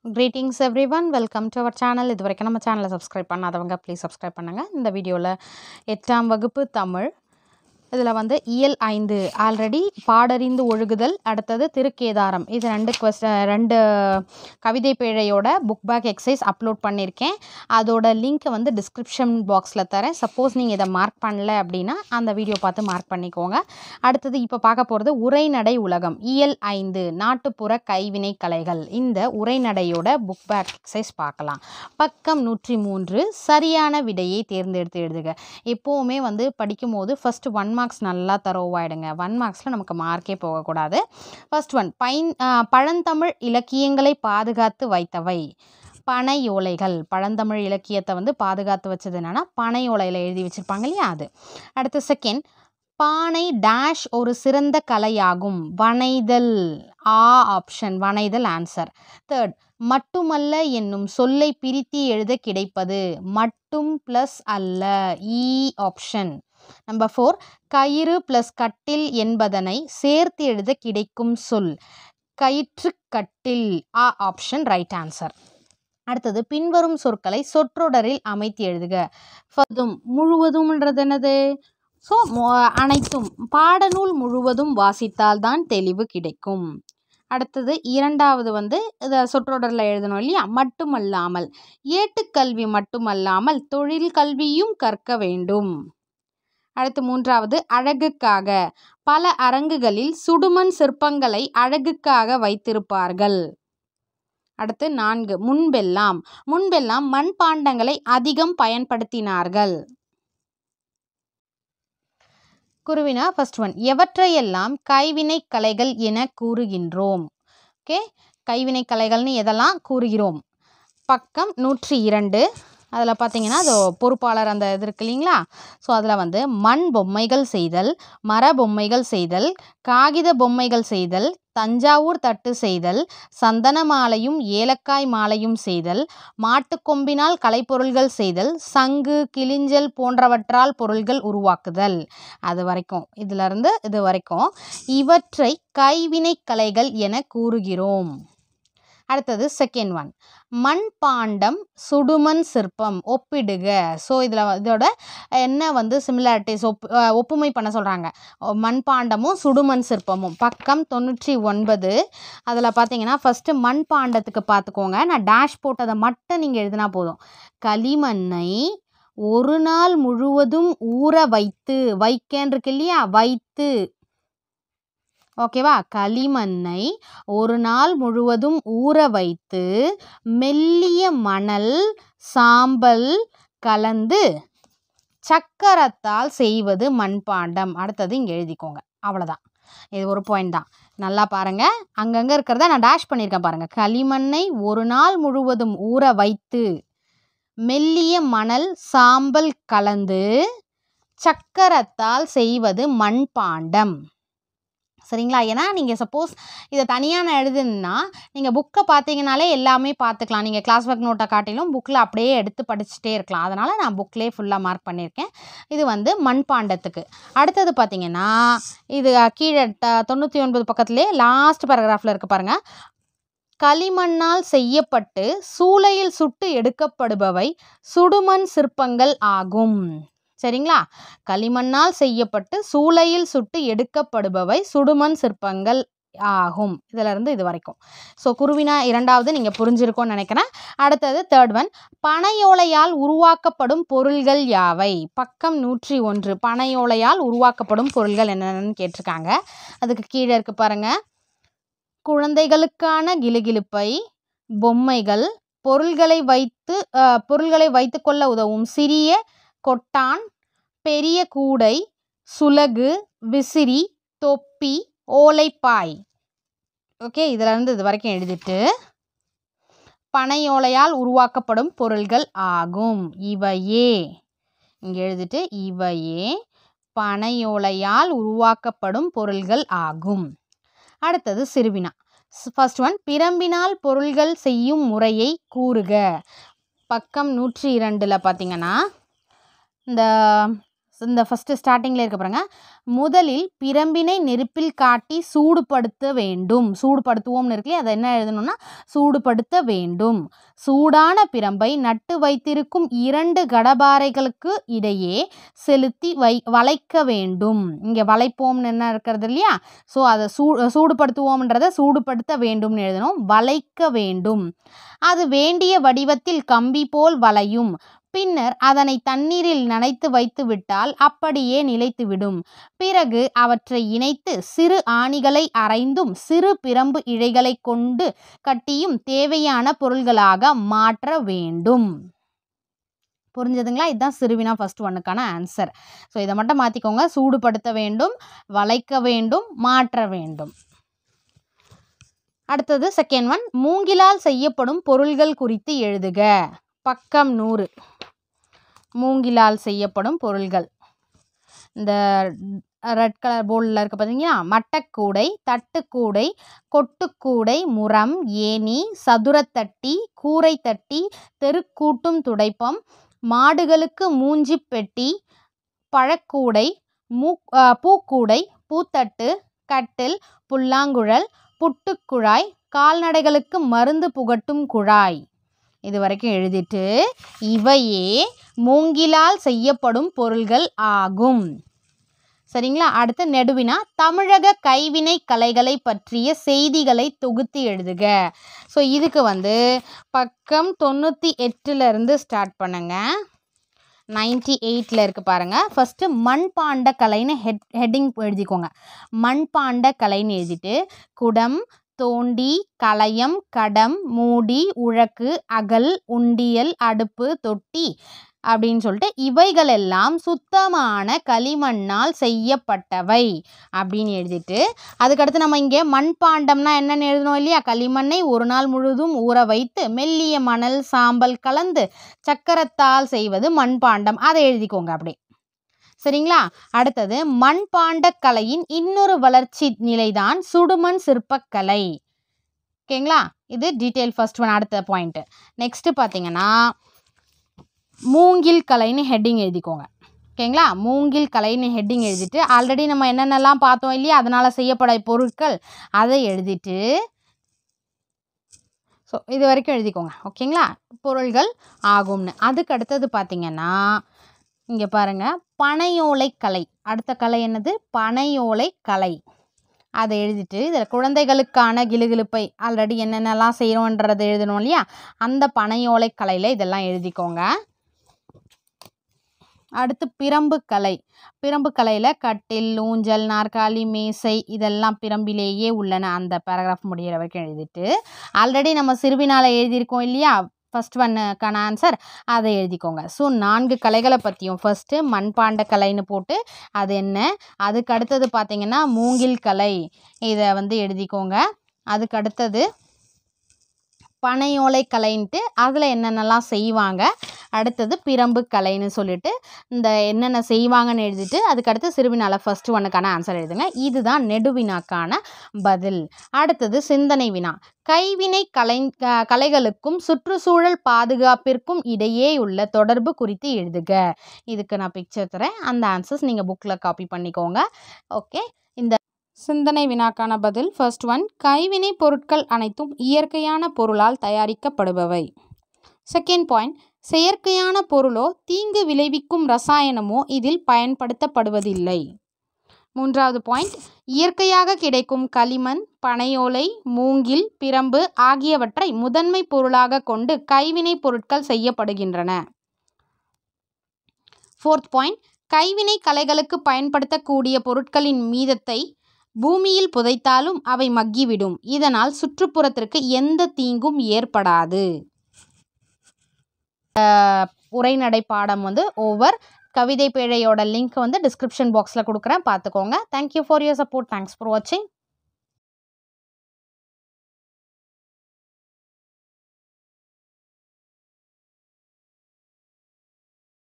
greetings everyone welcome to our channel இது வரைக்கும் நம்ம சேனலை சப்ஸ்கிரைப் பண்ணாதவங்க ப்ளீஸ் சப்ஸ்கிரைப் பண்ணுங்கள் இந்த வீடியோவில் எட்டாம் வகுப்பு தமிழ் இதில் வந்து இயல் ஐந்து ஆல்ரெடி பாடறிந்து ஒழுகுதல் அடுத்தது திருக்கேதாரம் இது ரெண்டு கொஸ்ட ரெண்டு கவிதை பேழையோட புக் பேக் எக்ஸசைஸ் அப்லோட் பண்ணியிருக்கேன் அதோட லிங்க்கை வந்து டிஸ்கிரிப்ஷன் பாக்ஸில் தரேன் சப்போஸ் நீங்கள் இதை மார்க் பண்ணல அப்படின்னா அந்த வீடியோ பார்த்து மார்க் பண்ணிக்கோங்க அடுத்தது இப்போ பார்க்க போகிறது உரைநடை உலகம் இயல் ஐந்து நாட்டுப்புற கைவினை கலைகள் இந்த உரைநடையோட புக் பேக் எக்ஸசைஸ் பார்க்கலாம் பக்கம் நூற்றி மூன்று சரியான விடையை தேர்ந்தெடுத்து எழுதுக எப்போவுமே வந்து படிக்கும்போது ஃபஸ்ட்டு ஒன் மார்க்ஸ் நல்லா தரோவாயிடுங்க ஒன் மார்க்ஸில் நமக்கு மார்க்கே போகக்கூடாது ஃபர்ஸ்ட் ஒன் பைன் பழந்தமிழ் இலக்கியங்களை பாதுகாத்து வைத்தவை பனையோலைகள் பழந்தமிழ் இலக்கியத்தை வந்து பாதுகாத்து வச்சது என்னென்னா பனையோலையில் எழுதி வச்சுருப்பாங்க இல்லையா அது அடுத்து செகண்ட் பானை டேஷ் ஒரு சிறந்த கலையாகும் வனைதல் ஆ ஆப்ஷன் வனைதல் ஆன்சர் தேர்ட் மட்டுமல்ல என்னும் சொல்லை பிரித்து எழுத கிடைப்பது மட்டும் ப்ளஸ் அல்ல இ ஆப்ஷன் நம்பர் ஃபோர் கயிறு ப்ளஸ் கட்டில் என்பதனை சேர்த்து எழுத கிடைக்கும் சொல் கயிற்று கட்டில் ஆ ஆப்ஷன் ரைட் ஆன்சர் அடுத்தது பின்வரும் சொற்களை சொற்றொடரில் அமைத்து எழுதுக ஃபதும் முழுவதும்ன்றது என்னது ஸோ அனைத்தும் பாடநூல் முழுவதும் வாசித்தால் தான் தெளிவு கிடைக்கும் அடுத்தது இரண்டாவது வந்து இதை சொற்றொடரில் எழுதணும் இல்லையா மட்டுமல்லாமல் ஏட்டுக்கல்வி மட்டுமல்லாமல் தொழில் கல்வியும் கற்க வேண்டும் அடுத்து மூன்றாவது அழகுக்காக பல அரங்குகளில் சுடுமண் சிற்பங்களை அழகுக்காக வைத்திருப்பார்கள் அடுத்து நான்கு முன்பெல்லாம் முன்பெல்லாம் மண்பாண்டங்களை அதிகம் பயன்படுத்தினார்கள் குருவினா ஃபர்ஸ்ட் ஒன் எவற்றையெல்லாம் கைவினை கலைகள் என கூறுகின்றோம் ஓகே கைவினை கலைகள்னு எதெல்லாம் கூறுகிறோம் பக்கம் நூற்றி இரண்டு அதில் பார்த்தீங்கன்னா அது பொறுப்பாளர் அந்த இது இருக்கு இல்லைங்களா ஸோ அதில் வந்து மண் பொம்மைகள் செய்தல் மர பொம்மைகள் செய்தல் காகித பொம்மைகள் செய்தல் தஞ்சாவூர் தட்டு செய்தல் சந்தன மாலையும் ஏலக்காய் மாலையும் செய்தல் மாட்டுக்கொம்பினால் கலைப்பொருள்கள் செய்தல் சங்கு கிளிஞ்சல் போன்றவற்றால் பொருள்கள் உருவாக்குதல் அது வரைக்கும் இதிலிருந்து இது வரைக்கும் இவற்றை கைவினை கலைகள் என கூறுகிறோம் அடுத்தது செகண்ட் ஒன் மண்பாண்டம் சுடுமண் சிற்பம் ஒப்பிடுக ஸோ இதில் இதோட என்ன வந்து சிமிலாரிட்டிஸ் ஒப் ஒப்புமை பண்ண சொல்கிறாங்க மண்பாண்டமும் சுடுமண் சிற்பமும் பக்கம் தொண்ணூற்றி ஒன்பது அதில் பார்த்தீங்கன்னா ஃபஸ்ட்டு மண்பாண்டத்துக்கு பார்த்துக்கோங்க நான் டேஷ் போட்டதை மட்டும் நீங்கள் எழுதினா போதும் களிமண்ணை ஒரு நாள் முழுவதும் ஊற வைத்து வைக்கன்னு இருக்கு இல்லையா வைத்து ஓகேவா களிமண்ணை ஒரு நாள் முழுவதும் ஊற வைத்து மெல்லிய மணல் சாம்பல் கலந்து சக்கரத்தால் செய்வது மண்பாண்டம் அடுத்தது இங்கே எழுதிக்கோங்க அவ்வளோதான் இது ஒரு பாயிண்ட் தான் நல்லா பாருங்கள் அங்கங்கே இருக்கிறத நான் டேஷ் பண்ணியிருக்கேன் பாருங்கள் களிமண்ணை ஒரு நாள் முழுவதும் ஊற வைத்து மெல்லிய மணல் சாம்பல் கலந்து சக்கரத்தால் செய்வது மண்பாண்டம் சரிங்களா ஏன்னா நீங்கள் சப்போஸ் இதை தனியாக நான் எழுதுனா நீங்கள் புக்கை பார்த்தீங்கனாலே எல்லாமே பார்த்துக்கலாம் நீங்கள் கிளாஸ் ஒர்க் நோட்டை காட்டிலும் புக்கில் அப்படியே எடுத்து படிச்சுட்டே இருக்கலாம் அதனால் நான் புக்லேயே ஃபுல்லாக மார்க் பண்ணியிருக்கேன் இது வந்து மண்பாண்டத்துக்கு அடுத்தது பார்த்தீங்கன்னா இது கீழே தொண்ணூற்றி ஒன்பது பக்கத்துலேயே லாஸ்ட் பேராகிராஃபில் இருக்குது பாருங்கள் களிமண்ணால் செய்யப்பட்டு சூளையில் சுட்டு எடுக்கப்படுபவை சுடுமண் சிற்பங்கள் ஆகும் சரிங்களா களிமண்ணால் செய்யப்பட்டு சூளையில் சுட்டு எடுக்கப்படுபவை சுடுமண் சிற்பங்கள் ஆகும் இதிலிருந்து இது வரைக்கும் ஸோ குருவினா இரண்டாவது நீங்கள் புரிஞ்சிருக்கோன்னு நினைக்கிறேன் அடுத்தது தேர்ட் ஒன் பனையோலையால் உருவாக்கப்படும் பொருள்கள் யாவை பக்கம் நூற்றி ஒன்று பனையோலையால் உருவாக்கப்படும் பொருள்கள் என்னென்னு கேட்டிருக்காங்க அதுக்கு கீழே இருக்கு பாருங்க குழந்தைகளுக்கான கிலுகிலுப்பை பொம்மைகள் பொருள்களை வைத்து பொருள்களை வைத்துக்கொள்ள உதவும் சிறிய கொட்டான் பெரிய கூடை சுலகு விசிறி தொப்பி ஓலைப்பாய் ஓகே இதிலேருந்து இது வரைக்கும் எழுதிட்டு பனையோலையால் உருவாக்கப்படும் பொருள்கள் ஆகும் இவையே இங்கே எழுதிட்டு இவையே பனையோலையால் உருவாக்கப்படும் பொருள்கள் ஆகும் அடுத்தது சிறுவினா ஃபர்ஸ்ட் ஒன் பிரம்பினால் பொருள்கள் செய்யும் முறையை கூறுக பக்கம் நூற்றி இரண்டில் பார்த்தீங்கன்னா இந்த இந்த ஃபஸ்ட்டு ஸ்டார்டிங்கில் இருக்க பாருங்க முதலில் பிரம்பினை நெருப்பில் காட்டி சூடுபடுத்த வேண்டும் சூடுபடுத்துவோம்னு இருக்கு அதை என்ன எழுதணும்னா சூடுபடுத்த வேண்டும் சூடான பிரம்பை நட்டு வைத்திருக்கும் இரண்டு கடபாரைகளுக்கு இடையே செலுத்தி வை வளைக்க வேண்டும் இங்கே வளைப்போம்னு என்ன இருக்கிறது இல்லையா ஸோ அதை சூ சூடுபடுத்துவோம்ன்றதை சூடுபடுத்த வேண்டும்னு எழுதணும் வளைக்க வேண்டும் அது வேண்டிய வடிவத்தில் கம்பி போல் வளையும் பின்னர் அதனை தண்ணீரில் நனைத்து வைத்து விட்டால் அப்படியே நிலைத்துவிடும் பிறகு அவற்றை இணைத்து சிறு ஆணிகளை அரைந்தும் சிறு பிரம்பு இழைகளை கொண்டு கட்டியும் தேவையான பொருள்களாக மாற்ற வேண்டும் புரிஞ்சதுங்களா இதுதான் சிறுவினா ஃபர்ஸ்ட் ஒன்னுக்கான ஆன்சர் ஸோ இதை மட்டும் மாற்றிக்கோங்க சூடுபடுத்த வேண்டும் வளைக்க வேண்டும் மாற்ற வேண்டும் அடுத்தது செகண்ட் ஒன் மூங்கிலால் செய்யப்படும் பொருள்கள் குறித்து எழுதுக பக்கம் நூறு மூங்கிலால் செய்யப்படும் பொருள்கள் இந்த ரெட் கலர் போர்டில் இருக்க பார்த்தீங்கன்னா மட்டக்கூடை தட்டுக்கூடை கொட்டுக்கூடை முரம் ஏணி சதுரத்தட்டி கூரைத்தட்டி தெருக்கூட்டும் துடைப்பம் மாடுகளுக்கு மூஞ்சி பெட்டி பழக்கூடை மூ ஆ, பூக்கூடை பூத்தட்டு கட்டில் புல்லாங்குழல் புட்டுக்குழாய் கால்நடைகளுக்கு மருந்து புகட்டும் குழாய் இது வரைக்கும் எழுதிட்டு இவையே மூங்கிலால் செய்யப்படும் பொருள்கள் ஆகும் சரிங்களா அடுத்து நெடுவினா தமிழக கைவினை கலைகளை பற்றிய செய்திகளை தொகுத்து எழுதுக ஸோ இதுக்கு வந்து பக்கம் தொண்ணூற்றி எட்டுலேருந்து ஸ்டார்ட் பண்ணுங்க நைன்டி எயிட்டில் இருக்கு பாருங்க ஃபஸ்ட்டு மண்பாண்ட கலைன்னு ஹெட் ஹெட்டிங் எழுதிக்கோங்க மண்பாண்ட கலைன்னு எழுதிட்டு குடம் தோண்டி கலயம் கடம் மூடி உழக்கு அகல் உண்டியல் அடுப்பு தொட்டி அப்படின்னு சொல்லிட்டு இவைகளெல்லாம் சுத்தமான களிமண்ணால் செய்யப்பட்டவை அப்படின்னு எழுதிட்டு அதுக்கடுத்து நம்ம இங்கே மண்பாண்டம்னா என்னன்னு எழுதணும் இல்லையா களிமண்ணை ஒரு நாள் முழுதும் ஊற வைத்து மெல்லிய மணல் சாம்பல் கலந்து சக்கரத்தால் செய்வது மண்பாண்டம் அதை எழுதிக்கோங்க அப்படி சரிங்களா அடுத்தது மண்பாண்ட கலையின் இன்னொரு வளர்ச்சி நிலைதான் சுடுமண் சிற்பக்கலை ஓகேங்களா இது டீட்டெயில் ஃபர்ஸ்ட் ஒன் அடுத்த பாயிண்ட் நெக்ஸ்ட் பார்த்தீங்கன்னா மூங்கில் கலைன்னு ஹெட்டிங் எழுதிக்கோங்க ஓகேங்களா மூங்கில் கலைன்னு ஹெட்டிங் எழுதிட்டு ஆல்ரெடி நம்ம என்னென்னலாம் பார்த்தோம் இல்லையா அதனால் செய்யப்பட பொருட்கள் அதை எழுதிட்டு ஸோ இது வரைக்கும் எழுதிக்கோங்க ஓகேங்களா பொருள்கள் ஆகும்னு அதுக்கு அடுத்தது பார்த்தீங்கன்னா இங்கே பாருங்கள் பனையோலை கலை அடுத்த கலை என்னது பனையோலை கலை அதை எழுதிட்டு இதில் குழந்தைகளுக்கான கிளுகிளுப்பை ஆல்ரெடி என்னென்னலாம் செய்கிறோன்றதை எழுதணும் இல்லையா அந்த பனையோலை கலையில் இதெல்லாம் எழுதிக்கோங்க அடுத்து பிரம்பு கலை பிரம்பு கலையில் கட்டில் ஊஞ்சல் நாற்காலி மேசை இதெல்லாம் பிரம்பிலேயே உள்ளன அந்த பேராகிராஃப் முடிகிற வரைக்கும் எழுதிட்டு ஆல்ரெடி நம்ம சிறுவினால எழுதியிருக்கோம் இல்லையா ஃபர்ஸ்ட் ஒன்னுக்கான ஆன்சர் அதை எழுதிக்கோங்க ஸோ நான்கு கலைகளை பற்றியும் ஃபஸ்ட்டு மண்பாண்ட கலைன்னு போட்டு அது என்ன அதுக்கு அடுத்தது பார்த்தீங்கன்னா மூங்கில் கலை இதை வந்து எழுதிக்கோங்க அதுக்கு அடுத்தது பனையோலை கலைன்ட்டு அதில் என்னென்னலாம் செய்வாங்க அடுத்தது பிரம்பு கலைன்னு சொல்லிட்டு இந்த என்னென்ன செய்வாங்கன்னு எழுதிட்டு அதுக்கடுத்து சிறுவினால ஃபர்ஸ்ட் ஒன்னுக்கான ஆன்சர் எழுதுங்க இதுதான் நெடுவினாக்கான பதில் அடுத்தது சிந்தனை வினா கைவினை கலை க- கலைகளுக்கும் சுற்றுச்சூழல் பாதுகாப்பிற்கும் இடையே உள்ள தொடர்பு குறித்து எழுதுக இதுக்கு நான் பிக்சர் தரேன் அந்த ஆன்சர்ஸ் நீங்கள் புக்கில் காப்பி பண்ணிக்கோங்க ஓகே இந்த சிந்தனை வினாக்கான பதில் ஃபர்ஸ்ட் ஒன் கைவினை பொருட்கள் அனைத்தும் இயற்கையான பொருளால் தயாரிக்கப்படுபவை செகண்ட் பாயிண்ட் செயற்கையான பொருளோ தீங்கு விளைவிக்கும் ரசாயனமோ இதில் பயன்படுத்தப்படுவதில்லை மூன்றாவது பாயிண்ட் இயற்கையாக கிடைக்கும் களிமண் பனையோலை மூங்கில் பிரம்பு ஆகியவற்றை முதன்மை பொருளாக கொண்டு கைவினை பொருட்கள் செய்யப்படுகின்றன ஃபோர்த் பாயிண்ட் கைவினை கலைகளுக்கு பயன்படுத்தக்கூடிய பொருட்களின் மீதத்தை பூமியில் புதைத்தாலும் அவை மக்கிவிடும் இதனால் சுற்றுப்புறத்திற்கு எந்த தீங்கும் ஏற்படாது அஹ், உரைநடை பாடம் வந்து ஓவர் கவிதை பேழையோட லிங்க் வந்து டிஸ்கிரிப்ஷன் பாக்ஸில் கொடுக்குறேன் பார்த்துக்கோங்க thank you for your support thanks for வாட்சிங்